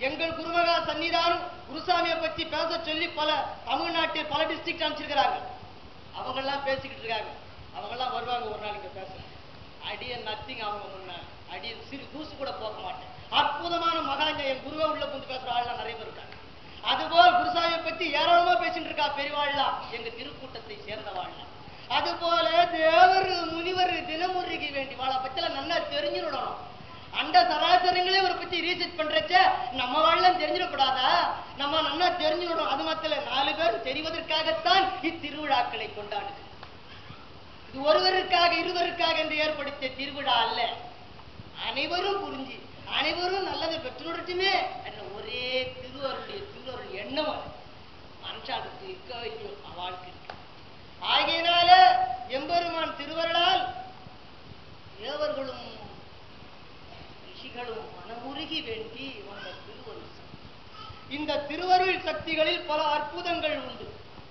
எங்கள் குருமகா சன்னிதானம் குருசாமியை பத்தி பேச சொல்லி பல தமிழ்நாட்டில் பல டிஸ்ட்ரிக்ட் அனுப்பிச்சிருக்கிறாங்க அவங்க எல்லாம் பேசிக்கிட்டு இருக்காங்க அவங்க எல்லாம் வருவாங்க ஒரு நாள் இங்க பேச அடிய நத்திங் அவங்க முன்ன அடிய சிறு தூசு கூட போக மாட்டேன் அற்புதமான மகாங்க என் குருவை உள்ள புந்து பேசுற ஆள்லாம் நிறைய பேர் இருக்காங்க அதுபோல் குருசாமியை பத்தி ஏராளமா பேசிட்டு இருக்கா பெரியவாள்லாம் எங்க திருக்கூட்டத்தை சேர்ந்தவாள்லாம் அதுபோல தேவர் முனிவர் தினமுறைக்கு வேண்டி வாழ பத்தில நல்லா தெரிஞ்சிடணும் அந்த சராசரங்களே ஒரு பத்தி ரீசர்ச் பண்றச்ச நம்ம வாழலாம் தெரிஞ்சிடக்கூடாதா நம்ம நல்லா தெரிஞ்சுடணும் அது மாத்திர நாலு பேர் தெரிவதற்காகத்தான் இத்திருவிழாக்களை கொண்டாடுது இது ஒருவருக்காக இருவருக்காக என்று ஏற்படுத்திய திருவிழா அல்ல அனைவரும் புரிஞ்சு அனைவரும் நல்லதை பெற்றுடட்டுமே என்ற ஒரே திருவருடைய திருவருள் எண்ணம் அது மனுஷாளுக்கு இருக்க ஐயோ அவளுக்கு இருக்கு ஆகையினால எம்பெருமான் திருவருளால் தேவர்களும் ரிஷிகளும் மனமுருகி வேண்டி வந்த திருவருள் சக்தி. இந்த திருவருள் சக்திகளில் பல அற்புதங்கள் உண்டு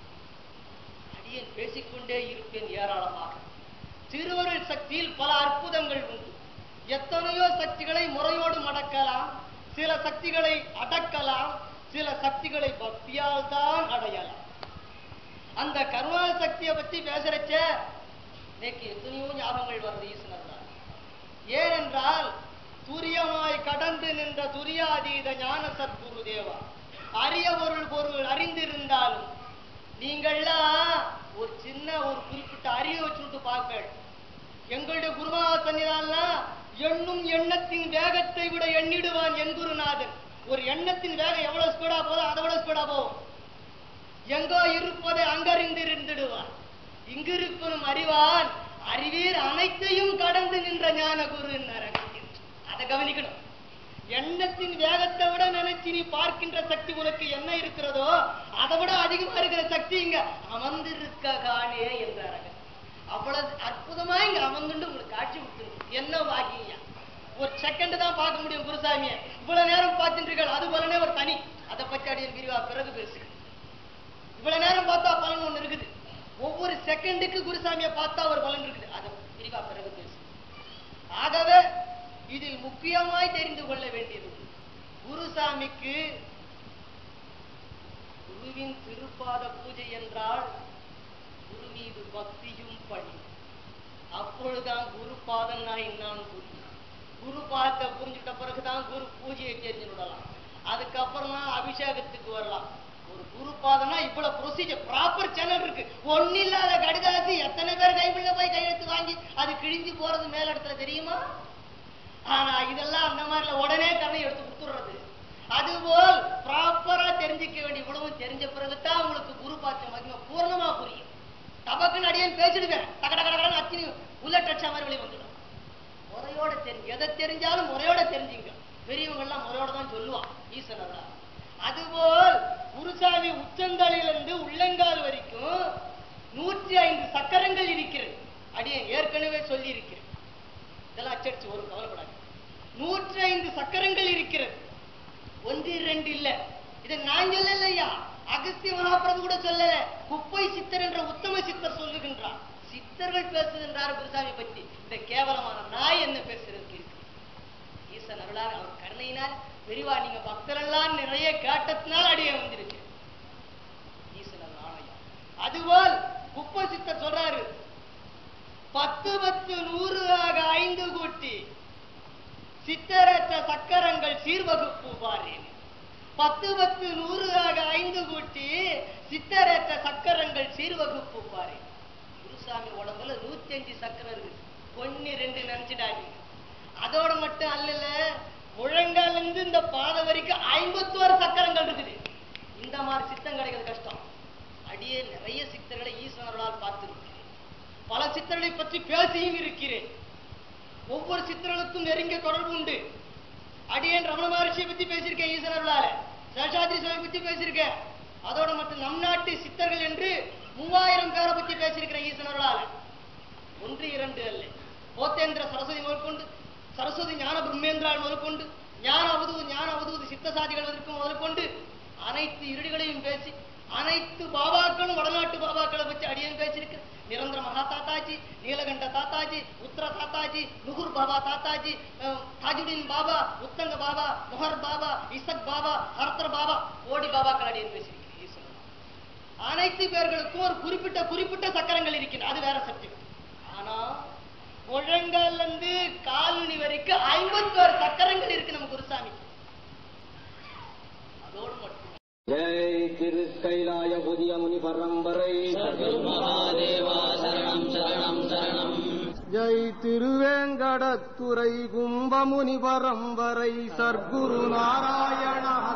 அடியேன் பேசிக்கொண்டே இருப்பேன் ஏராளமாக திருவருள் சக்தியில் பல அற்புதங்கள் உண்டு எத்தனையோ சக்திகளை முறையோடு மடக்கலாம் சில சக்திகளை அடக்கலாம் சில சக்திகளை பக்தியால் தான் அடையலாம் அந்த கருணா சக்தியை பத்தி பேசுறச்ச இன்னைக்கு எத்தனையோ ஞாபகங்கள் வருது ஈஸ்வரர் ஏனென்றால் துரியமாய் கடந்து நின்ற துரியாதீத ஞான சத்குரு தேவா அரிய பொருள் பொருள் அறிந்திருந்தாலும் நீங்கள்லாம் ஒரு சின்ன ஒரு குறிப்பிட்ட அறிவை வச்சுட்டு பார்ப்பேன் எங்களுடைய குருமா சன்னிதான்லாம் எண்ணும் எண்ணத்தின் வேகத்தை விட எண்ணிடுவான் என் குருநாதன் ஒரு எண்ணத்தின் வேகம் எவ்வளவு ஸ்பீடா போதோ அதை விட ஸ்பீடா போகும் எங்கோ இருப்பதை அங்கறிந்து இருந்திடுவான் இங்கிருப்பனும் அறிவான் அறிவீர் அனைத்தையும் கடந்து நின்ற ஞான குரு அதை கவனிக்கணும் எண்ணத்தின் வேகத்தை விட நினைச்சு நீ பார்க்கின்ற சக்தி உனக்கு என்ன இருக்கிறதோ அதை விட அதிகமா இருக்கிற சக்தி இங்க அமர்ந்திருக்க காணே என்றாரங்க அவ்வளவு அற்புதமா இங்க அமர்ந்துட்டு உங்களுக்கு காட்சி கொடுத்துருக்கு என்ன வாக்கியா ஒரு செகண்ட் தான் பார்க்க முடியும் குருசாமியை இவ்வளவு நேரம் பார்த்துட்டு இருக்கீர்கள் அது போலனே ஒரு தனி அதை பத்தி அடியன் விரிவா பிறகு பேசுகிறேன் இவ்வளவு நேரம் பார்த்தா பலன் ஒண்ணு இருக்குது ஒவ்வொரு செகண்டுக்கு குருசாமியை பார்த்தா ஒரு பலன் இருக்குது அதை விரிவா பிறகு பேசு ஆகவே இதில் முக்கியமாய் தெரிந்து கொள்ள வேண்டியது ஒன்று. குருசாமிக்கு குருவின் திருப்பாத பூஜை என்றால் குரு மீது பக்தியும் பணி அப்பொழுதுதான் குரு பாதம் நான் என்னான்னு புரியும் குரு பாதத்தை புரிஞ்சுட்ட பிறகுதான் குரு பூஜையை தெரிஞ்சு விடலாம் அதுக்கப்புறம் தான் அபிஷேகத்துக்கு வரலாம் ஒரு குரு பாதம்னா இவ்வளவு ப்ரொசீஜர் ப்ராப்பர் சேனல் இருக்கு ஒண்ணு இல்லாத கடிதாசி எத்தனை பேர் கைப்பிள்ள போய் கையெழுத்து வாங்கி அது கிழிஞ்சு போறது மேல இடத்துல தெரியுமா ஆனா இதெல்லாம் அந்த மாதிரில உடனே கண்ணை எடுத்து கொடுத்துடுறது அதுபோல் ப்ராப்பரா தெரிஞ்சுக்க வேண்டிய இவ்வளவும் தெரிஞ்ச பிறகுதான் உங்களுக்கு குரு பாத்திய மகிமை பூர்ணமா புரியும் தபக்குன்னு அடியேன் பேசிடுவேன் டக டக டகன்னு அத்தினி உள்ள டச்சா மாதிரி வெளியே வந்துடும் முறையோட தெரிஞ்சு எதை தெரிஞ்சாலும் முறையோட தெரிஞ்சுங்க பெரியவங்க எல்லாம் முறையோட தான் சொல்லுவான் ஈஸ்வரர் அதுபோல் குருசாமி உச்சந்தலையிலிருந்து உள்ளங்கால் வரைக்கும் நூற்றி ஐந்து சக்கரங்கள் இருக்கிறது அடியேன் ஏற்கனவே சொல்லி இருக்கிறேன் இதெல்லாம் அச்சடிச்சு ஒரு கவலைப்படாது நூற்றி ஐந்து சக்கரங்கள் இருக்கிறது ஒன்று இரண்டு இல்ல இதை நான் சொல்லலையா அகஸ்திய மகாபிரபு கூட சொல்லல குப்பை சித்தர் என்ற உத்தம சித்தர் சொல்லுகின்றார் சித்தர்கள் பேசுகின்றார் குருசாமி பற்றி இந்த கேவலமான நாய் என்ன பேசுறதுக்கு இருக்கு ஈசன் அருளார் அவர் கருணையினால் விரிவா நீங்க பக்தரெல்லாம் நிறைய கேட்டதுனால் அடியே வந்திருக்கு ஈசன் அருள் ஆணையம் அதுபோல் குப்பை சித்தர் சொல்றாரு பத்து பத்து நூறு ஆக ஐந்து கூட்டி சித்தரற்ற சக்கரங்கள் சீர்வகுப்பு பாரேன் பத்து பத்து நூறு ஆக ஐந்து கூட்டி சித்தரற்ற சக்கரங்கள் சீர்வகுப்பு பாரேன் குருசாமி உடம்புல நூத்தி அஞ்சு சக்கரம் இருக்கு ஒன்னு ரெண்டு நினைச்சிடாதீங்க அதோட மட்டும் அல்லல முழங்கால இருந்து இந்த பாதை வரைக்கும் ஐம்பத்தோரு சக்கரங்கள் இருக்குது இந்த மாதிரி சித்தம் கிடைக்கிறது கஷ்டம் அடியே நிறைய சித்தர்களை ஈஸ்வரர்களால் பார்த்திருக்கிறேன் பல சித்தர்களை பற்றி பேசியும் இருக்கிறேன் ஒவ்வொரு சித்தர்களுக்கும் நெருங்கிய தொடர்பு உண்டு அடியேன் ரமண மகர்ஷியை பத்தி பேசியிருக்கேன் ஈஸ்வரர்களால சேஷாத்ரி சுவாமி பத்தி பேசியிருக்கேன் அதோட மட்டும் நம் நாட்டு சித்தர்கள் என்று மூவாயிரம் பேரை பத்தி பேசியிருக்கிறேன் ஈஸ்வரர்களால ஒன்று இரண்டு அல்ல போத்தேந்திர சரஸ்வதி முதற்கொண்டு சரஸ்வதி ஞான பிரம்மேந்திரால் முதற்கொண்டு ஞான அவதூது ஞான அவதூது சித்த சாதிகள் வதற்கும் முதற்கொண்டு அனைத்து இருடிகளையும் பேசி அனைத்து பாபாக்களும் வடநாட்டு பாபாக்களை வச்சு அடியன் பேசியிருக்கிறேன் நிரந்தர மகா தாத்தாஜி நீலகண்ட தாத்தாஜி உத்தர தாத்தாஜி நுகுர் பாபா தாத்தாஜி அஹ், தாஜுதீன் பாபா உத்தங்க பாபா முஹர் பாபா இசக் பாபா ஹர்தர் பாபா ஓடி பாபாக்கள் அடியன் பேசியிருக்கிறேன் ஈஸ்வரன். அனைத்து பேர்களுக்கும் ஒரு குறிப்பிட்ட குறிப்பிட்ட சக்கரங்கள் இருக்கின்றன அது வேற சப்ஜெக்ட் ஆனா முழங்கால்ல இருந்து காலனி வரைக்கும் ஐம்பத்தோரு சக்கரங்கள் இருக்கு நம்ம குருசாமி அதோடு மட்டும் ஜெய் திருக்கைலாய புதிய முனி பரம்பரை மகாதேவா சரணம் சரணம் சரணம் ஜெய் திருவேங்கடத்துறை கும்பமுனி பரம்பரை சர்க்குரு நாராயண